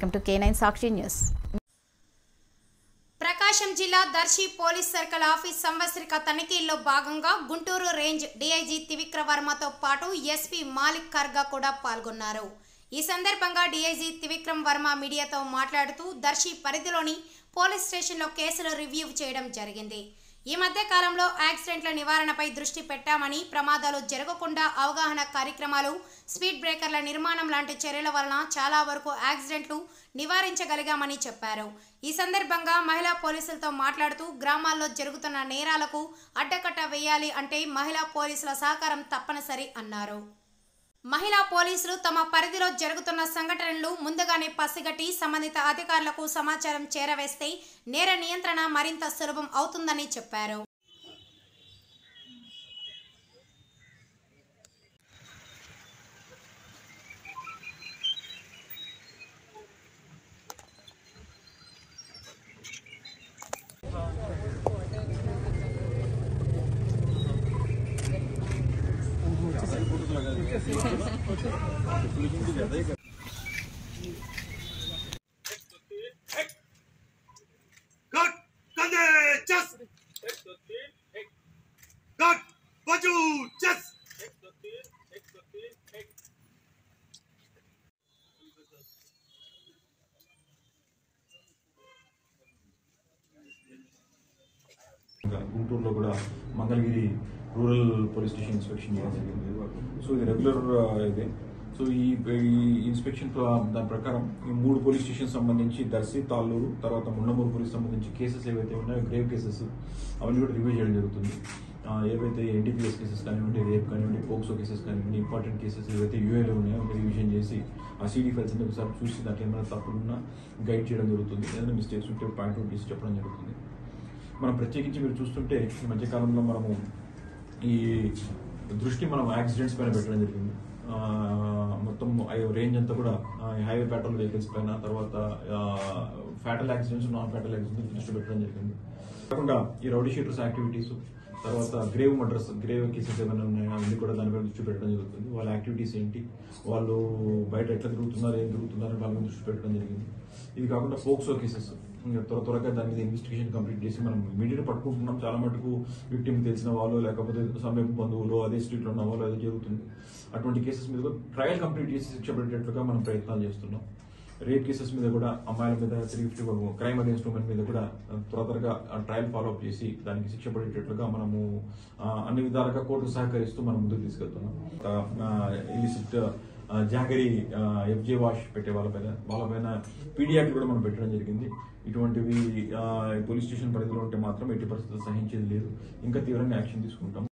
Welcome to K nine Sakshi news Prakasam జిల్లా Darsi police circle office సంవత్సరిక తనిఖీల్లో భాగంగా గుంటూరు రేంజ్ డీఐజీ త్రివిక్ర వర్మతో పాటు ఎస్పీ మాలిక్ ఖర్గా కూడా పాల్గొన్నారు ఈ సందర్భంగా డీఐజీ త్రివిక్రమ్ వర్మ మీడియాతో మాట్లాడుతూ దర్శి పరిధిలోని పోలీస్ స్టేషన్లో కేసులు రివ్యూ చేయడం జరిగింది ఈ మధ్య కాలంలో యాక్సిడెంట్ల నివారణపై దృష్టి పెట్టామని ప్రమాదాలు జరగకుండా అవగాహన కార్యక్రమాలు స్పీడ్ బ్రేకర్ల నిర్మాణం లాంటి చర్యల వలన చాలా వరకు యాక్సిడెంట్లు నివారించగలిగామని చెప్పారు ఈ సందర్భంగా మహిళా పోలీసులతో మాట్లాడుతూ గ్రామాల్లో జరుగుతున్న నేరాలకు అడ్డకట్ట వేయాలి అంటే మహిళా పోలీసుల సహకారం తప్పనిసరి అన్నారు మహిళా పోలీసులు తమ పరిధిలో జరుగుతున్న సంఘటనలు ముందుగానే పసిగట్టి సంబంధిత అధికారులకు సమాచారం చేరవేస్తే నేర నియంత్రణ మరింత సులభం అవుతుందని చెప్పారు Cut! Kande! Chess! Cut! Baju! Chess! ఇంకా గుంటూరులో కూడా Mangalagiri rural police station inspection చేయడం జరిగింది సో ఇది రెగ్యులర్ ఇదే సో ఈ ఈ ఇన్స్పెక్షన్ ప్ర- దాని ప్రకారం ఈ మూడు పోలీస్ స్టేషన్ సంబంధించి దర్శి తాళ్ళూరు తర్వాత ముండమూరు పోలీస్ సంబంధించి కేసెస్ ఏవైతే ఉన్నాయో గ్రేవ్ కేసెస్ అవన్నీ కూడా రివ్యూ చేయడం జరుగుతుంది ఆ, ఏవైతే ఎన్టీపీఎస్ కేసెస్ కానివ్వండి రేప్ కానివ్వండి పోక్సో కేసెస్ కానివ్వండి ఇంపార్టెంట్ కేసెస్ ఏవైతే యూఏలో ఉన్నాయో అవి రివిజన్ చేసి ఆ సీడీ ఫైల్స్ అన్ని ఒకసారి చూసి దాంట్లో ఏమైనా తప్పులున్నా గైడ్ చేయడం జరుగుతుంది ఏదైనా మిస్టేక్స్ ఉంటే పాయింట్ అవుట్ చేసి చెప్పడం జరుగుతుంది మనం ప్రత్యేకించి మీరు చూస్తుంటే ఈ మధ్యకాలంలో మనము ఈ దృష్టి మనం యాక్సిడెంట్స్ పైన పెట్టడం జరిగింది ఆ, మొత్తం రేంజ్ అంతా కూడా ఆ, ఈ హైవే పెట్రోల్ వెహికల్స్ పైన తర్వాత fatal accidents non fatal accidents దృష్టి పెట్టడం జరిగింది కాకుండా ఈ రౌడీ షీటర్స్ యాక్టివిటీస్ తర్వాత గ్రేవ్ మర్డర్స్ గ్రేవ్ కేసెస్ ఏమైనా ఉన్నాయో అవన్నీ కూడా దానిపై దృష్టి పెట్టడం జరుగుతుంది వాళ్ళ యాక్టివిటీస్ ఏంటి వాళ్ళు బయట ఎట్లా తిరుగుతున్నారు ఏం తిరుగుతున్నారు వాళ్ళ మీద దృష్టి పెట్టడం జరిగింది ఇది కాకుండా ఫోక్సో కేసెస్ ఇంకా త్వర త్వరగా దాని మీద ఇన్వెస్టిగేషన్ కంప్లీట్ చేసి మనం ఇమీడియట్ పట్టుకుంటున్నాం చాలా మటుకు విక్టిమ్ తెలిసిన వాళ్ళు లేకపోతే సమీప బంధువులు అదే స్ట్రీట్ లో ఉన్న వాళ్ళు అది జరుగుతుంది అటువంటి కేసెస్ మీద కూడా ట్రయల్ కంప్లీట్ చేసి శిక్ష పెట్టేట్లుగా మనం ప్రయత్నాలు చేస్తున్నాం రేప్ కేసెస్ మీద కూడా అమ్మాయిల మీద three fifty crime against women మీద కూడా త్వర త్వరగా ట్రయల్ ఫాలో అప్ చేసి దానికి శిక్ష పడేటట్లుగా మనము ఆ, అన్ని విధాలుగా కోర్టుకు సహకరిస్తూ మనం ముందుకు తీసుకెళ్తున్నాం ఇలిసిట్ జాగరి ఎఫ్జే వాష్ పెట్టే వాళ్ళపైన వాళ్ళపైన పీడియాక్ట్ కూడా మనం పెట్టడం జరిగింది ఇటువంటివి ఆ, పోలీస్ స్టేషన్ పరిధిలో ఉంటే మాత్రం ఎట్టి పరిస్థితుల్లో సహించేది లేదు ఇంకా తీవ్రంగా యాక్షన్ తీసుకుంటాం